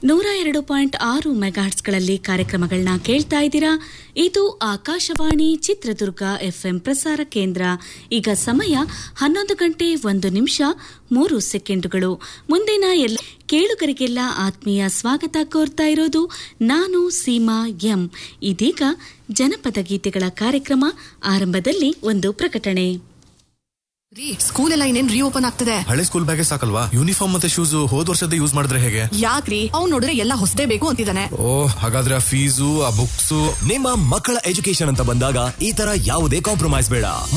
ನೂರ ಎರಡು ಪಾಯಿಂಟ್ ಆರು ಮೆಗಾಟ್ಸ್ಗಳಲ್ಲಿ ಕಾರ್ಯಕ್ರಮಗಳನ್ನ ಕೇಳ್ತಾ ಇದ್ದೀರಾ ಇದು ಆಕಾಶವಾಣಿ ಚಿತ್ರದುರ್ಗ ಎಫ್ಎಂ ಪ್ರಸಾರ ಕೇಂದ್ರ ಈಗ ಸಮಯ ಹನ್ನೊಂದು ಗಂಟೆ ಒಂದು ನಿಮಿಷ ಮೂರು ಸೆಕೆಂಡುಗಳು ಮುಂದಿನ ಎಲ್ಲ ಕೇಳುಗರಿಗೆಲ್ಲ ಆತ್ಮೀಯ ಸ್ವಾಗತ ಕೋರ್ತಾ ಇರೋದು ನಾನು ಸೀಮಾ ಎಂ ಇದೀಗ ಜನಪದ ಗೀತೆಗಳ ಕಾರ್ಯಕ್ರಮ ಆರಂಭದಲ್ಲಿ ಒಂದು ಪ್ರಕಟಣೆ ರೀ ಸ್ಕೂಲ್ ಎಲ್ಲ ಇನ್ನೇನ್ ರೀಓಪನ್ ಆಗ್ತದೆ ಹಳೆ ಸ್ಕೂಲ್ ಬ್ಯಾಗೇ ಸಾಕಲ್ವಾ ಯೂನಿಫಾರ್ಮ್ ಮತ್ತೆ ಶೂಸ್ ಹೋದ್ ವರ್ಷದ ಯೂಸ್ ಮಾಡಿದ್ರೆ ಹೇಗೆ ಯಾಕ್ರಿ ಅವ್ನ್ ನೋಡಿದ್ರೆ ಎಲ್ಲ ಹೊಸದೇ ಬೇಕು ಅಂತಿದ್ದಾನೆ ಓ ಹಾಗಾದ್ರೆ ಆ ಫೀಸು ಆ ಬುಕ್ಸ್ ನಿಮ್ಮ ಮಕ್ಕಳ ಎಜುಕೇಶನ್ ಅಂತ ಬಂದಾಗ ಈ ತರ ಯಾವುದೇ ಕಾಂಪ್ರಮೈಸ್ ಬೇಡ